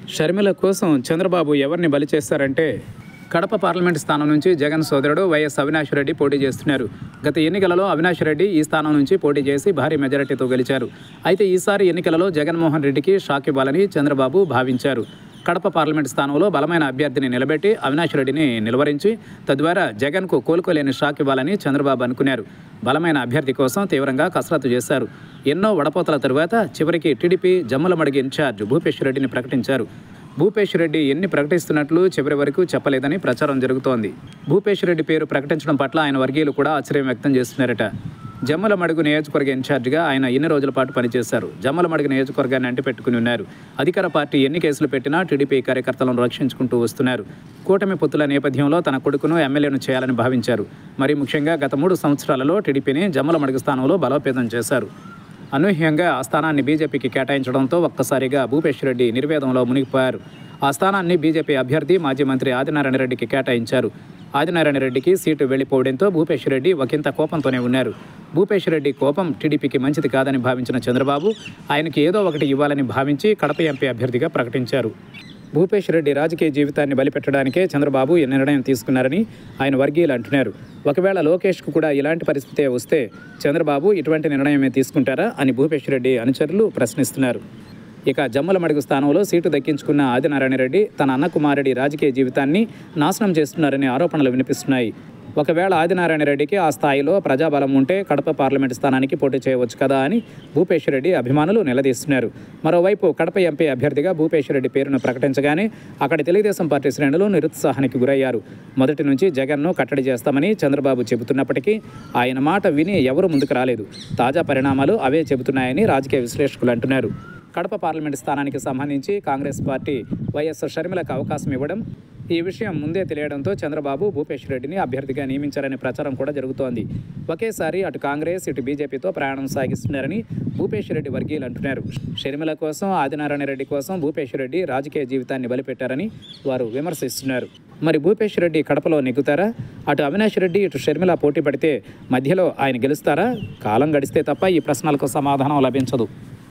షర్మిల కోసం చంద్రబాబు ఎవరిని బలి చేస్తారంటే కడప పార్లమెంట్ స్థానం నుంచి జగన్ సోదరుడు వైఎస్ అవినాష్ రెడ్డి పోటీ చేస్తున్నారు గత ఎన్నికలలో అవినాష్ రెడ్డి ఈ స్థానం నుంచి పోటీ చేసి భారీ మెజారిటీతో గెలిచారు అయితే ఈసారి ఎన్నికలలో జగన్మోహన్ రెడ్డికి షాక్ ఇవ్వాలని చంద్రబాబు భావించారు కడప పార్లమెంట్ స్థానంలో బలమైన అభ్యర్థిని నిలబెట్టి అవినాష్ రెడ్డిని నిలువరించి తద్వారా జగన్కు కోలుకోలేని షాక్ ఇవ్వాలని చంద్రబాబు అనుకున్నారు బలమైన అభ్యర్థి కోసం తీవ్రంగా కసరత్తు చేశారు ఎన్నో వడపోతల తరువాత చివరికి టీడీపీ జమ్మలమడిగి ఇన్ఛార్జ్ భూపేష్ రెడ్డిని ప్రకటించారు భూపేష్ రెడ్డి ఎన్ని ప్రకటిస్తున్నట్లు చివరి వరకు చెప్పలేదని ప్రచారం జరుగుతోంది భూపేష్ రెడ్డి పేరు ప్రకటించడం పట్ల ఆయన వర్గీయులు కూడా ఆశ్చర్యం వ్యక్తం చేస్తున్నారట జమ్మల మడుగు నియోజకవర్గ ఇన్ఛార్జిగా ఆయన ఎన్ని రోజుల పాటు పనిచేశారు జమ్మల మడుగు నియోజకవర్గాన్ని అంటిపెట్టుకుని ఉన్నారు అధికార పార్టీ ఎన్ని కేసులు పెట్టినా టీడీపీ కార్యకర్తలను రక్షించుకుంటూ వస్తున్నారు కూటమి పొత్తుల నేపథ్యంలో తన కొడుకును ఎమ్మెల్యేను చేయాలని భావించారు మరి ముఖ్యంగా గత మూడు సంవత్సరాలలో టీడీపీని జమ్మల మడుగు స్థానంలో బలోపేతం చేశారు అనూహ్యంగా ఆ స్థానాన్ని బీజేపీకి కేటాయించడంతో ఒక్కసారిగా భూపేష్ రెడ్డి నిర్వేదంలో మునిగిపోయారు ఆ స్థానాన్ని బీజేపీ అభ్యర్థి మాజీ మంత్రి ఆదినారాయణ రెడ్డికి కేటాయించారు ఆదినారాయణ రెడ్డికి సీటు వెళ్లిపోవడంతో భూపేష్ రెడ్డి ఒకంత కోపంతోనే ఉన్నారు భూపేష్ రెడ్డి కోపం టీడీపీకి మంచిది కాదని భావించిన చంద్రబాబు ఆయనకి ఏదో ఒకటి ఇవ్వాలని భావించి కడప ఎంపీ అభ్యర్థిగా ప్రకటించారు భూపేష్ రెడ్డి రాజకీయ జీవితాన్ని బలిపెట్టడానికే చంద్రబాబు ఈ నిర్ణయం తీసుకున్నారని ఆయన వర్గీయులు అంటున్నారు ఒకవేళ లోకేష్కు కూడా ఇలాంటి పరిస్థితే వస్తే చంద్రబాబు ఇటువంటి నిర్ణయమే తీసుకుంటారా అని భూపేష్ రెడ్డి అనుచరులు ప్రశ్నిస్తున్నారు ఇక జమ్మల మడుగు స్థానంలో సీటు దక్కించుకున్న ఆదినారాయణ రెడ్డి తన అన్న కుమారుడి రాజకీయ జీవితాన్ని నాశనం చేస్తున్నారనే ఆరోపణలు వినిపిస్తున్నాయి ఒకవేళ ఆదినారాయణ రెడ్డికి ఆ స్థాయిలో ప్రజాబలం ఉంటే కడప పార్లమెంటు స్థానానికి పోటీ చేయవచ్చు కదా అని భూపేష్ రెడ్డి అభిమానులు నిలదీస్తున్నారు మరోవైపు కడప ఎంపీ అభ్యర్థిగా భూపేష్ రెడ్డి పేరును ప్రకటించగానే అక్కడి తెలుగుదేశం పార్టీ శ్రేణులు నిరుత్సాహానికి గురయ్యారు మొదటి నుంచి జగన్ను కట్టడి చేస్తామని చంద్రబాబు చెబుతున్నప్పటికీ ఆయన మాట విని ఎవరు ముందుకు రాలేదు తాజా పరిణామాలు అవే చెబుతున్నాయని రాజకీయ విశ్లేషకులు అంటున్నారు కడప పార్లమెంట్ స్థానానికి సంబంధించి కాంగ్రెస్ పార్టీ వైఎస్ షర్మిలకు అవకాశం ఇవ్వడం ఈ విషయం ముందే తెలియడంతో చంద్రబాబు భూపేష్ రెడ్డిని అభ్యర్థిగా నియమించారనే ప్రచారం కూడా జరుగుతోంది ఒకేసారి అటు కాంగ్రెస్ ఇటు బీజేపీతో ప్రయాణం సాగిస్తున్నారని భూపేష్ రెడ్డి వర్గీయులు అంటున్నారు షర్మిల కోసం ఆదినారాయణ రెడ్డి కోసం భూపేష్ రెడ్డి రాజకీయ జీవితాన్ని బలిపెట్టారని వారు విమర్శిస్తున్నారు మరి భూపేష్ రెడ్డి కడపలో నెగ్గుతారా అటు అవినాష్ రెడ్డి ఇటు షర్మిల పోటీ పడితే మధ్యలో ఆయన గెలుస్తారా కాలం గడిస్తే తప్ప ఈ ప్రశ్నలకు సమాధానం లభించదు